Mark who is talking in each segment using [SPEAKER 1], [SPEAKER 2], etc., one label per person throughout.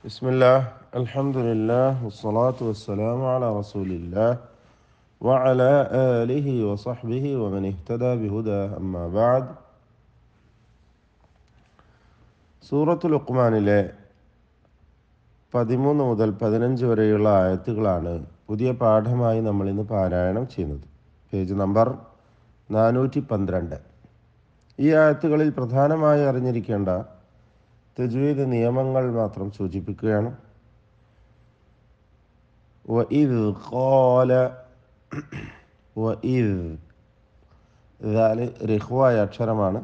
[SPEAKER 1] بسم الله الحمد لله والصلاة والسلام على رسول الله وعلى آله وصحبه ومن اهتدى بهدى أما بعد സൂറത്തുൽ ഉഖ്മാനിലെ പതിമൂന്ന് മുതൽ പതിനഞ്ച് വരെയുള്ള ആയത്തുകളാണ് പുതിയ പാഠമായി നമ്മൾ ഇന്ന് പാരായണം ചെയ്യുന്നത് പേജ് നമ്പർ നാനൂറ്റി പന്ത്രണ്ട് ഈ ആയത്തുകളിൽ പ്രധാനമായി അറിഞ്ഞിരിക്കേണ്ട തജ്വീദ് നിയമങ്ങൾ മാത്രം സൂചിപ്പിക്കുകയാണ് وإذ قال وإذ ذال റിഹ്വായ അക്ഷരമാണ്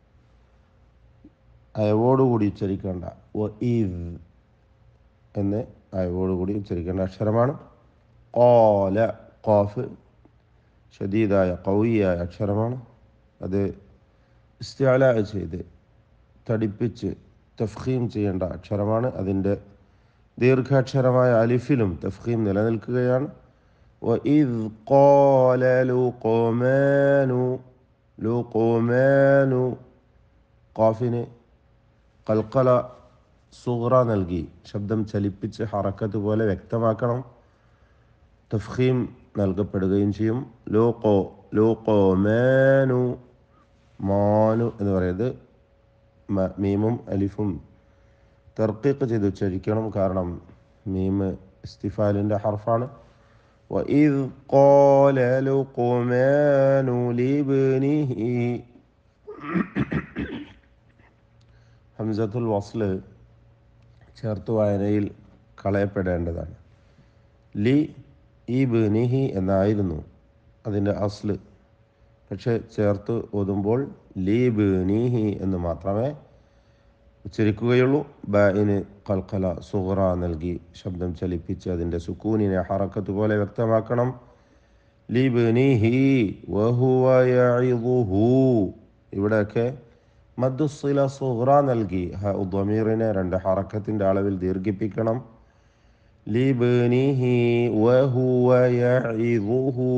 [SPEAKER 1] അയവോടുകൂടി ഉച്ചരിക്കേണ്ട വഇദ് എന്ന് അയവോടുകൂടി ഉച്ചരിക്കേണ്ട അക്ഷരമാണ് കോല കോഫ് ഷദീദായ കൗയിയായ അക്ഷരമാണ് അത് ഇസ്തിഅല ചെയ്ത് തടിപ്പിച്ച് തഫ്ഖീം ചെയ്യേണ്ട അക്ഷരമാണ് അതിൻ്റെ ദീർഘാക്ഷരമായ അലിഫിലും തഫ്ഖീം നിലനിൽക്കുകയാണ് وإذ قال لقمان لقمان ഖാഫിന് കൽക്കല സുഹറ നൽകി ശബ്ദം ചലിപ്പിച്ച് ഹറക്കത്ത് പോലെ വ്യക്തമാക്കണം തഫ്ഖീം നൽകപ്പെടുകയും ചെയ്യും ലോക്കോ ലോക്കോ മേനു മാനു എന്ന് പറയുന്നത് മ- മീമും അലിഫും തർക്കീക്ക് ചെയ്ത് ഉച്ചരിക്കണം കാരണം മീമ് ഇസ്തിഫാലിൻ്റെ ഹർഫാണ് وإذ قال لقمان لابنه ഹംസത്തുൽ വസ്ല് ചേർത്ത് വായനയിൽ കളയപ്പെടേണ്ടതാണ് ലി ഈ ബിനിഹി എന്നായിരുന്നു അതിൻ്റെ അസ്ല് പക്ഷെ ചേർത്ത് ഓതുമ്പോൾ ലീ ബിനിഹി എന്ന് മാത്രമേ ഉച്ചരിക്കുകയുള്ളൂ ബായിന് കൽക്കല സുഹറ നൽകി ശബ്ദം ചലിപ്പിച്ച് അതിൻ്റെ സുക്കൂനിനെ ഹറക്കത്ത് പോലെ വ്യക്തമാക്കണം ലി ബിനിഹി വഹുവ യഇദുഹു ഇവിടെയൊക്കെ മദ്ദുസില സുഹ്റ നൽകി ഹ ഉദ്വമീറിനെ രണ്ട് ഹറക്കത്തിൻ്റെ അളവിൽ ദീർഘിപ്പിക്കണം ലിബനിഹി വഹുവ യഇദുഹു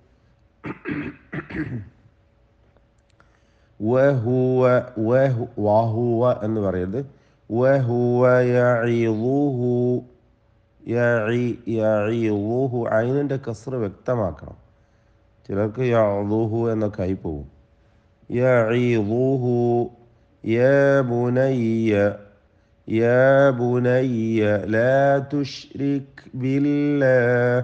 [SPEAKER 1] വഹുവ വഹു വഹുവ എന്ന് പറയുന്നത് വഹുവ യഇദുഹു യഇ യഇദുഹു ഐനിൻ്റെ കസ്ർ വ്യക്തമാക്കണം ചിലർക്ക് യഅദുഹു എന്നൊക്കെ ആയി പോകും يعظه يا بني يا بني لا تشرك بالله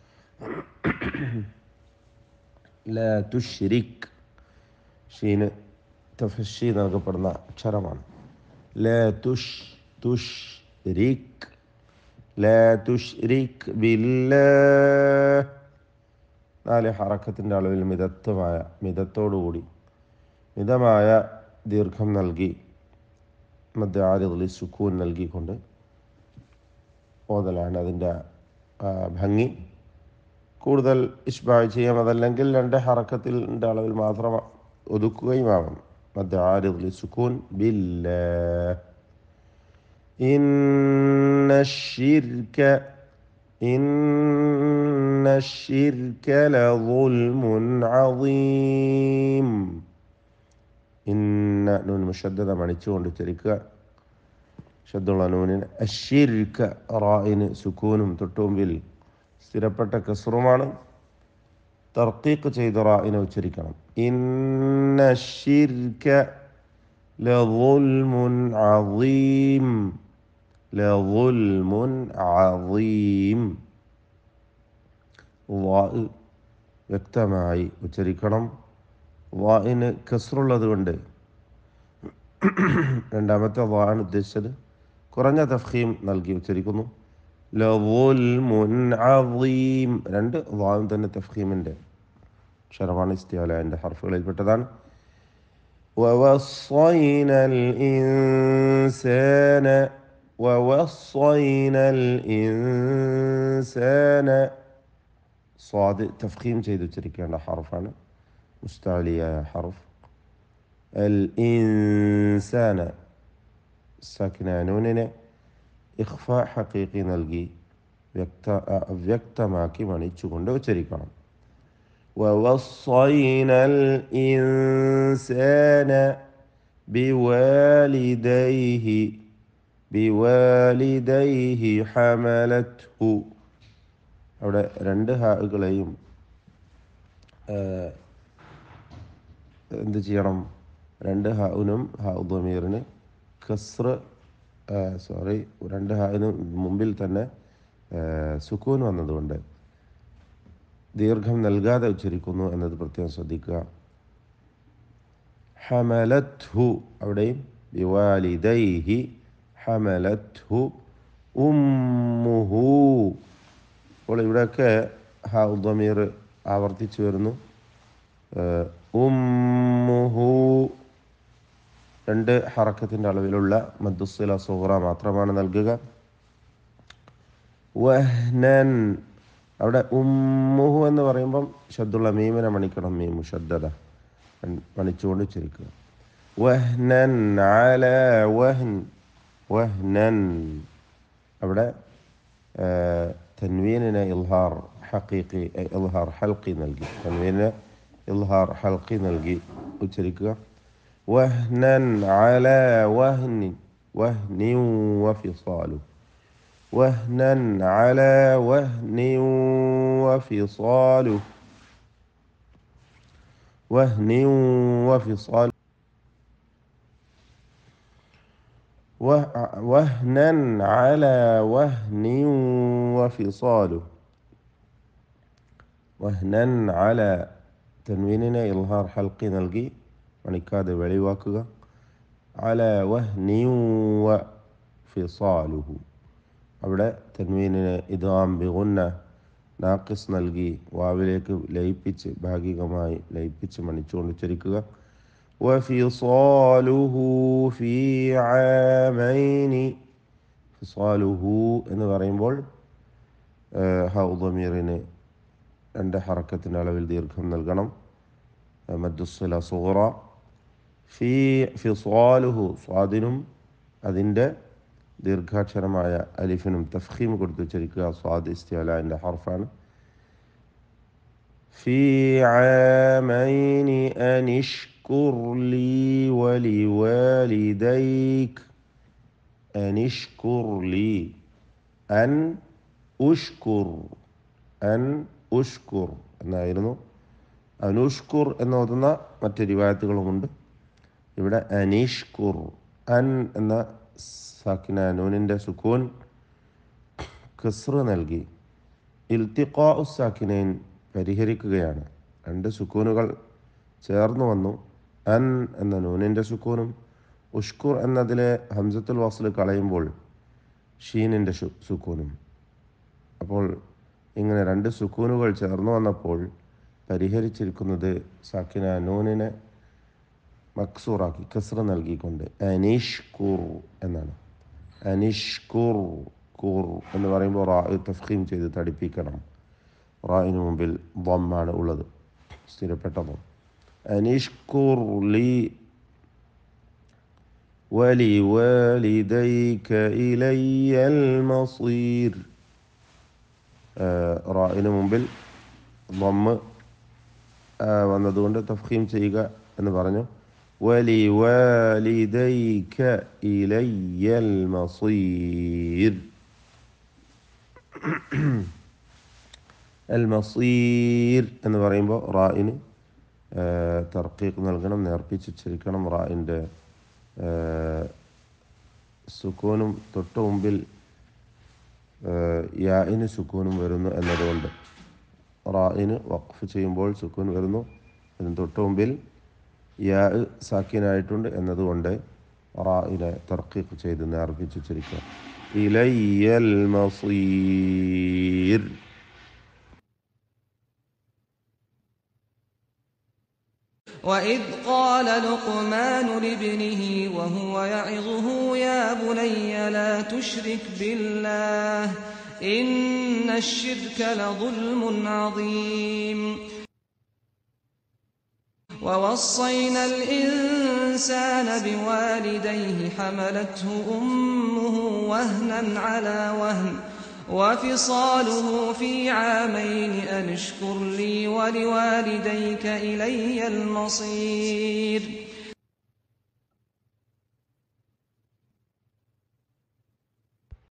[SPEAKER 1] لا تشرك ഷീന് തഫഷി നൽകപ്പെടുന്ന അക്ഷരമാണ് لا تش تشرك لا تشرك بالله നാല് ഹറക്കത്തിൻ്റെ അളവിൽ മിതത്വമായ മിതത്തോടുകൂടി മിതമായ ദീർഘം നൽകി മധ്യ ആദ്യത്തിൽ സുക്കൂൻ നൽകിക്കൊണ്ട് ഓതലാണ് അതിൻ്റെ ആ, ഭംഗി കൂടുതൽ ഇഷ്ബായ് ചെയ്യാം അതല്ലെങ്കിൽ രണ്ട് ഹറക്കത്തിൻ്റെ അളവിൽ മാത്രം ഒതുക്കുകയും ആവാം മധ്യ ആദ്യത്തിൽ സുക്കൂൻ ബില്ല ഇന്ന الشرك إن الشرك لظلم عظيم ഇന്ന നൂൻ മുഷദ്ദത മണിച്ചുകൊണ്ട് ഉച്ചരിക്കുക ശബ്ദമുള്ള നൂനിന് അഷിരിക്ക റായിന് സുക്കൂനും തൊട്ടുമുമ്പിൽ സ്ഥിരപ്പെട്ട കസറുമാണ് തർക്കീക്ക് ചെയ്ത റായിനെ ഉച്ചരിക്കണം ഇന്ന ഷിർക്ക ലظلم عظيم لظلم عظيم വാ വ്യക്തമായി ഉച്ചരിക്കണം വായിന് കസറുള്ളത് കൊണ്ട് രണ്ടാമത്തെ വാണ് ഉദ്ദേശിച്ചത് കുറഞ്ഞ തഫീം നൽകി ഉച്ചരിക്കുന്നു ലവുൽമുൻ അളീം രണ്ട് വാവും തന്നെ തഫീമിൻ്റെ അക്ഷരമാണ് ഇസ്തിയാലൻ്റെ ഹർഫുകളിൽപ്പെട്ടതാണ് ووصينا الإنسان ووصينا الإنسان صاد تفخيم ചെയ്ത് ഉച്ചരിക്കേണ്ട ഹർഫാണ് മുസ്താലിയായ ഹർഫ് അൽ ഇൻസാന സക്നാനൂനിനെ ഇഖ്ഫ ഹക്കീഖി നൽകി വ്യക്ത അവ്യക്തമാക്കി മണിച്ചുകൊണ്ട് ഉച്ചരിക്കണം ووصينا الإنسان بوالديه ബിവാലിദൈഹി ഹമലത്ഹു അവിടെ രണ്ട് ഹാകളെയും എന്ത് ചെയ്യണം രണ്ട് ഹാവിനും ഹാ ദമീറിന് കസ്ർ സോറി രണ്ട് ഹാവിന് മുമ്പിൽ തന്നെ സുക്കൂൻ വന്നതുകൊണ്ട് ദീർഘം നൽകാതെ ഉച്ചരിക്കുന്നു എന്നത് പ്രത്യേകം ശ്രദ്ധിക്കുക ഹമലത്ഹു അവിടെയും ബിവാലിദൈഹി ഹമലത്ഹു ഉമ്മുഹു അപ്പോൾ ഇവിടെയൊക്കെ ഹാ ദമീർ ആവർത്തിച്ചു വരുന്നു ഉമ്മുഹു രണ്ട് ഹറക്കത്തിൻ്റെ അളവിലുള്ള മദ്ദുസ്സല സുഹറ മാത്രമാണ് നൽകുക വഹ്നൻ അവിടെ ഉമ്മുഹു എന്ന് പറയുമ്പം ഷദ്ദുള്ള മീമിനെ മണിക്കണം മീമു ഷദ്ദത മണിച്ചുകൊണ്ട് ഉച്ചരിക്കുക വഹ്നൻ അല വഹ്ൻ വഹ്നൻ അവിടെ തൻവീനിനെ ഇൽഹാർ ഹക്കീഖി ഇൽഹാർ ഹൽക്കി നൽകി തൻവീനിനെ ഇൽഹാർ ഹൽക്കി നൽകി ഉച്ചരിക്കുക വഹ്നൻ അല വഹ്നി വഹ്നി വഫിസാലു وهنا على وهن وفصاله وهن وفصال وهنا على وهن وفصاله وهنا على تنويننا إظهار حلقي نلقي മണിക്കാതെ വെളിവാക്കുക അല വഹ്നിയു വ ഫിസാലുഹു അവിടെ തൻവീനിന് ഇതാം ബിഗുന്ന നാക്കിസ് നൽകി വാവിലേക്ക് ലയിപ്പിച്ച് ഭാഗികമായി ലയിപ്പിച്ച് മണിച്ചുകൊണ്ട് ഉച്ചരിക്കുക വഫിസാലുഹു ഫീ ആമൈനി ഫിസാലുഹു എന്ന് പറയുമ്പോൾ ഹൗദമീറിന് രണ്ട് ഹറക്കത്തിൻ്റെ അളവിൽ ദീർഘം നൽകണം മദ്ദുസ്സല സൂറ ഫീ ഫിസാലുഹു സ്വാദിനും അതിൻ്റെ ദീർഘാക്ഷരമായ അലിഫിനും തഫ്ഹീം കൊടുത്ത് ഉച്ചരിക്കുക സ്വാദ് ഇസ്തിഅലാൻ്റെ ഹർഫാണ് ഫി ആമൈനി അനിഷ്കുർ ലീ വലിവാലിദൈക് അനിഷ്കുർ ലീ അൻ ഉഷ്കുർ അൻ ഉഷ്കുർ എന്നായിരുന്നു അനുഷ്കുർ എന്നോതുന്ന മറ്റ് റിവായത്തുകളുമുണ്ട് ഇവിടെ അനീഷ്കുർ അൻ എന്ന സാക്കിന നൂനിൻ്റെ സുക്കൂൻ ഖസ്ർ നൽകി ഇൽത്തിഖാ സാക്കിനൈൻ പരിഹരിക്കുകയാണ് രണ്ട് സുക്കൂനുകൾ ചേർന്ന് വന്നു അൻ എന്ന നൂനിൻ്റെ സുക്കൂനും ഉഷ്കുർ എന്നതിലെ ഹംസത്തുൽ വാസിൽ കളയുമ്പോൾ ഷീനിൻ്റെ സുക്കൂനും അപ്പോൾ ഇങ്ങനെ രണ്ട് സുക്കൂനുകൾ ചേർന്ന് വന്നപ്പോൾ പരിഹരിച്ചിരിക്കുന്നത് സാക്കിന നൂനിനെ മക്സൂറാക്കി കസ്ര നൽകിക്കൊണ്ട് അനിഷ്കുർ എന്നാണ് അനിഷ്കുർ കൂർ എന്ന് പറയുമ്പോൾ റാ തഫ്ഖീം ചെയ്ത് തടിപ്പിക്കണം റായിന് മുമ്പിൽ ബൊമ്മാണ് ഉള്ളത് സ്ഥിരപ്പെട്ട ബൊം അനിഷ്കുർ ലി വലി വലിദൈക ഇലയ്യൽ മസീർ റായിന് മുമ്പിൽ ബൊമ്മ് വന്നതുകൊണ്ട് തഫ്ഖീം ചെയ്യുക എന്ന് പറഞ്ഞു ولوالديك إلي المصير المصير എന്ന് പറയുമ്പോൾ റായിന് തർക്കീക്ക് നൽകണം നേർപ്പിച്ച് ഉച്ചരിക്കണം റായിൻ്റെ സുക്കൂനും തൊട്ട് മുമ്പിൽ യായിന് സുക്കൂനും വരുന്നു എന്നതുകൊണ്ട് റായിന് വഖഫ് ചെയ്യുമ്പോൾ സുക്കൂൻ വരുന്നു അതിന് തൊട്ട് മുമ്പിൽ യാ സാക്കിനായിട്ടുണ്ട് എന്നതുകൊണ്ട് റായിനെ തർക്കീക്ക് ചെയ്ത് നേർപ്പിച്ചുച്ചരിക്കുക ഇലയ്യൽ മസീർ
[SPEAKER 2] وإذ قال لقمان لابنه وهو يعظه يا بني لا تشرك بالله إن الشرك لظلم عظيم ووصينا الإنسان بوالديه حملته أمه وهنا على وهن وفصاله في عامين أن اشكر لي ولوالديك إلي المصير